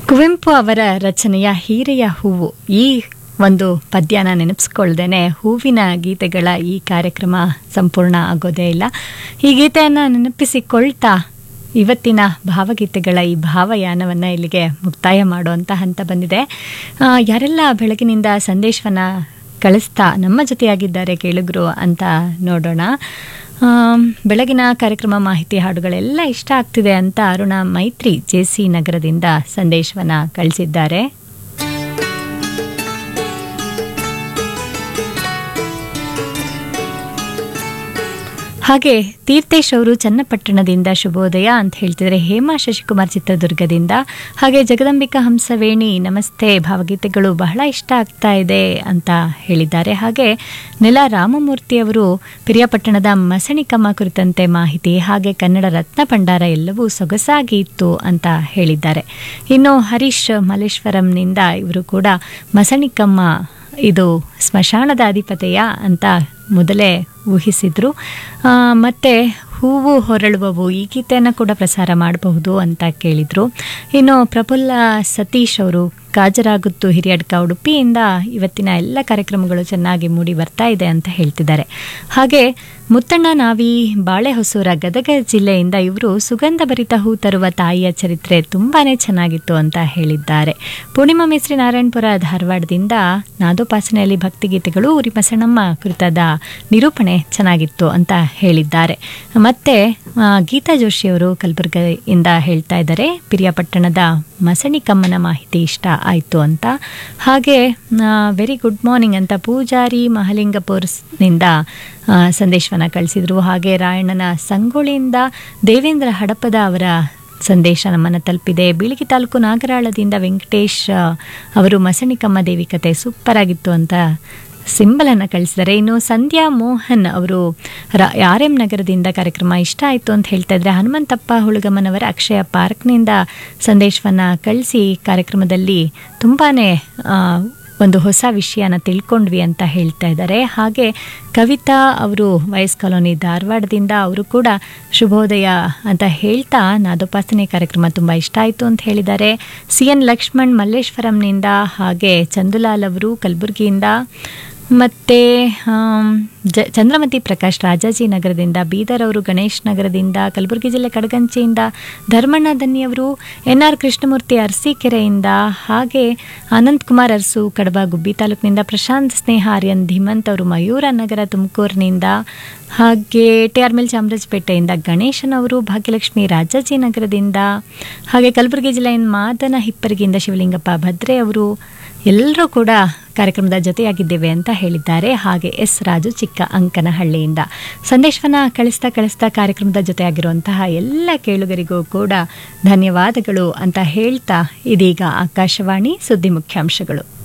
ಕುವೆಂಪು ಅವರ ರಚನೆಯ ಹೀರೆಯ ಹೂವು ಈ ಒಂದು ಪದ್ಯನ ನೆನಪಿಸ್ಕೊಳ್ದೇನೆ ಹೂವಿನ ಗೀತೆಗಳ ಈ ಕಾರ್ಯಕ್ರಮ ಸಂಪೂರ್ಣ ಆಗೋದೇ ಇಲ್ಲ ಈ ಗೀತೆಯನ್ನು ನೆನಪಿಸಿಕೊಳ್ತಾ ಇವತ್ತಿನ ಭಾವಗೀತೆಗಳ ಈ ಭಾವಯಾನವನ್ನು ಇಲ್ಲಿಗೆ ಮುಕ್ತಾಯ ಮಾಡುವಂಥ ಹಂತ ಬಂದಿದೆ ಆ, ಯಾರೆಲ್ಲ ಬೆಳಗಿನಿಂದ ಸಂದೇಶವನ್ನು ಕಳಿಸ್ತಾ ನಮ್ಮ ಜೊತೆಯಾಗಿದ್ದಾರೆ ಕೇಳುಗರು ಅಂತ ನೋಡೋಣ ಆಮ್, ಬೆಳಗಿನ ಕಾರ್ಯಕ್ರಮ ಮಾಹಿತಿ ಹಾಡುಗಳೆಲ್ಲ ಇಷ್ಟ ಆಗ್ತಿದೆ ಅಂತ ಅರುಣ ಮೈತ್ರಿ ಜೆ ಸಿ ನಗರದಿಂದ ಸಂದೇಶವನ್ನ ಕಳಿಸಿದ್ದಾರೆ ಹಾಗೆ ತೀರ್ಥೇಶ್ ಅವರು ಚನ್ನಪಟ್ಟಣದಿಂದ ಶುಭೋದಯ ಅಂತ ಹೇಳ್ತಿದ್ದಾರೆ ಹೇಮಾ ಶಶಿಕುಮಾರ್ ಚಿತ್ರದುರ್ಗದಿಂದ ಹಾಗೆ ಜಗದಂಬಿಕಾ ಹಂಸವೇಣಿ ನಮಸ್ತೆ ಭಾವಗೀತೆಗಳು ಬಹಳ ಇಷ್ಟ ಆಗ್ತಾ ಇದೆ ಅಂತ ಹೇಳಿದ್ದಾರೆ ಹಾಗೆ ನೆಲ ರಾಮಮೂರ್ತಿ ಅವರು ಪಿರಿಯಾಪಟ್ಟಣದ ಮಸಣಿಕಮ್ಮ ಕುರಿತಂತೆ ಮಾಹಿತಿ ಹಾಗೆ ಕನ್ನಡ ರತ್ನ ಭಂಡಾರ ಎಲ್ಲವೂ ಸೊಗಸಾಗಿ ಇತ್ತು ಅಂತ ಹೇಳಿದ್ದಾರೆ ಇನ್ನು ಹರೀಶ್ ಮಲ್ಲೇಶ್ವರಂನಿಂದ ಇವರು ಕೂಡ ಮಸಣಿಕಮ್ಮ ಇದು ಸ್ಮಶಾನದ ಅಧಿಪತೆಯ ಅಂತ ಮೊದಲೇ ಊಹಿಸಿದ್ರು ಆ, ಮತ್ತೆ ಹೂವು ಹೊರಳುವವು ಈ ಗೀತೆಯನ್ನು ಕೂಡ ಪ್ರಸಾರ ಮಾಡಬಹುದು ಅಂತ ಕೇಳಿದರು ಇನ್ನು ಪ್ರಫುಲ್ಲ ಸತೀಶ್ ಅವರು ಕಾಜರಾಗುತ್ತು ಹಿರಿಯಡ್ಕ ಉಡುಪಿಯಿಂದ ಇವತ್ತಿನ ಎಲ್ಲ ಕಾರ್ಯಕ್ರಮಗಳು ಚೆನ್ನಾಗಿ ಮೂಡಿ ಬರ್ತಾ ಇದೆ ಅಂತ ಹೇಳ್ತಿದ್ದಾರೆ ಹಾಗೆ ಮುತ್ತಣ್ಣ ನಾವಿ ಬಾಳೆಹೊಸೂರ ಗದಗ ಜಿಲ್ಲೆಯಿಂದ ಇವರು ಸುಗಂಧ ಭರಿತ ಹೂ ತರುವ ತಾಯಿಯ ಚರಿತ್ರೆ ತುಂಬಾನೇ ಚೆನ್ನಾಗಿತ್ತು ಅಂತ ಹೇಳಿದ್ದಾರೆ ಪೂರ್ಣಿಮಾ ಮೇಸ್ರಿ ನಾರಾಯಣಪುರ ಧಾರವಾಡದಿಂದ ನಾದೋಪಾಸನೆಯಲ್ಲಿ ಭಕ್ತಿಗೀತೆಗಳು ಉರಿ ಬಸಣ್ಣಮ್ಮ ಕುರಿತಾದ ನಿರೂಪಣೆ ಚೆನ್ನಾಗಿತ್ತು ಅಂತ ಹೇಳಿದ್ದಾರೆ ಮತ್ತೆ ಆ, ಗೀತಾ ಜೋಶಿ ಅವರು ಕಲಬುರಗಿಯಿಂದ ಹೇಳ್ತಾ ಇದ್ದಾರೆ ಪಿರಿಯಾಪಟ್ಟಣದ ಮಸಣಿಕಮ್ಮನ ಮಾಹಿತಿ ಇಷ್ಟ ಆಯಿತು ಅಂತ ಹಾಗೆ ವೆರಿ ಗುಡ್ ಮಾರ್ನಿಂಗ್ ಅಂತ ಪೂಜಾರಿ ಮಹಲಿಂಗಪುರ್ನಿಂದ ಸಂದೇಶವನ್ನು ಕಳಿಸಿದ್ರು ಹಾಗೆ ರಾಯಣ್ಣನ ಸಂಗೊಳ್ಳಿಯಿಂದ ದೇವೇಂದ್ರ ಹಡಪದ ಅವರ ಸಂದೇಶ ನಮ್ಮನ್ನು ತಲುಪಿದೆ ಬೀಳಿಗಿ ತಾಲೂಕು ನಾಗರಾಳದಿಂದ ವೆಂಕಟೇಶ್ ಆ, ಅವರು ಮಸಣಿಕಮ್ಮ ದೇವಿ ಕತೆ ಸೂಪರ್ ಆಗಿತ್ತು ಅಂತ ಸಿಂಬಲನ್ನು ಕಳಿಸಿದ್ದಾರೆ ಇನ್ನು ಸಂಧ್ಯಾ ಮೋಹನ್ ಅವರು ರ ಆರ್ ಎಂ ನಗರದಿಂದ ಕಾರ್ಯಕ್ರಮ ಇಷ್ಟ ಆಯಿತು ಅಂತ ಹೇಳ್ತಾ ಇದ್ರೆ ಹನುಮಂತಪ್ಪ ಹುಳುಗಮ್ಮನವರ ಅಕ್ಷಯ ಪಾರ್ಕ್ನಿಂದ ಸಂದೇಶವನ್ನು ಕಳಿಸಿ ಕಾರ್ಯಕ್ರಮದಲ್ಲಿ ತುಂಬಾ ಒಂದು ಹೊಸ ವಿಷಯನ ತಿಳ್ಕೊಂಡ್ವಿ ಅಂತ ಹೇಳ್ತಾ ಇದ್ದಾರೆ ಹಾಗೆ ಕವಿತಾ ಅವರು ವಯಸ್ ಕಾಲೋನಿ ಧಾರವಾಡದಿಂದ ಅವರು ಕೂಡ ಶುಭೋದಯ ಅಂತ ಹೇಳ್ತಾ ನಾದೋಪಾಸನೆ ಕಾರ್ಯಕ್ರಮ ತುಂಬ ಇಷ್ಟ ಆಯಿತು ಅಂತ ಹೇಳಿದ್ದಾರೆ ಸಿ ಎನ್ ಲಕ್ಷ್ಮಣ್ ಮಲ್ಲೇಶ್ವರಂನಿಂದ ಹಾಗೆ ಚಂದುಲಾಲ್ ಅವರು ಕಲಬುರಗಿಯಿಂದ ಮತ್ತು ಜ ಚಂದ್ರಮತಿ ಪ್ರಕಾಶ್ ರಾಜಾಜಿನಗರದಿಂದ ಬೀದರ್ ಅವರು ಗಣೇಶ್ ನಗರದಿಂದ ಕಲಬುರಗಿ ಜಿಲ್ಲೆ ಕಡಗಂಚೆಯಿಂದ ಧರ್ಮಣ್ಣ ದನ್ನಿಯವರು ಎನ್ ಆರ್ ಕೃಷ್ಣಮೂರ್ತಿ ಅರಸೀಕೆರೆಯಿಂದ ಹಾಗೆ ಅನಂತ್ ಕುಮಾರ್ ಅರಸು ಕಡಬ ಗುಬ್ಬಿ ತಾಲೂಕಿನಿಂದ ಪ್ರಶಾಂತ್ ಸ್ನೇಹ ಆರ್ಯನ್ ಧೀಮಂತ್ ಅವರು ಮಯೂರ ನಗರ ತುಮಕೂರಿನಿಂದ ಹಾಗೆ ಟಿ ಆರ್ ಮಿಲ್ ಚಾಮರಾಜಪೇಟೆಯಿಂದ ಗಣೇಶನ್ ಅವರು ಭಾಗ್ಯಲಕ್ಷ್ಮಿ ರಾಜಾಜಿನಗರದಿಂದ ಹಾಗೆ ಕಲಬುರಗಿ ಜಿಲ್ಲೆಯಿಂದ ಮಾದನ ಹಿಪ್ಪರಿಗಿಯಿಂದ ಶಿವಲಿಂಗಪ್ಪ ಭದ್ರೆ ಅವರು ಎಲ್ಲರೂ ಕೂಡ ಕಾರ್ಯಕ್ರಮದ ಜೊತೆಯಾಗಿದ್ದೇವೆ ಅಂತ ಹೇಳಿದ್ದಾರೆ ಹಾಗೆ ಎಸ್ ರಾಜು ಚಿಕ್ಕ ಅಂಕನಹಳ್ಳಿಯಿಂದ ಸಂದೇಶವನ್ನ ಕಳಿಸ್ತಾ ಕಳಿಸ್ತಾ ಕಾರ್ಯಕ್ರಮದ ಜೊತೆಯಾಗಿರುವಂತಹ ಎಲ್ಲ ಕೇಳುಗರಿಗೂ ಕೂಡ ಧನ್ಯವಾದಗಳು ಅಂತ ಹೇಳ್ತಾ ಇದೀಗ ಆಕಾಶವಾಣಿ ಸುದ್ದಿ ಮುಖ್ಯಾಂಶಗಳು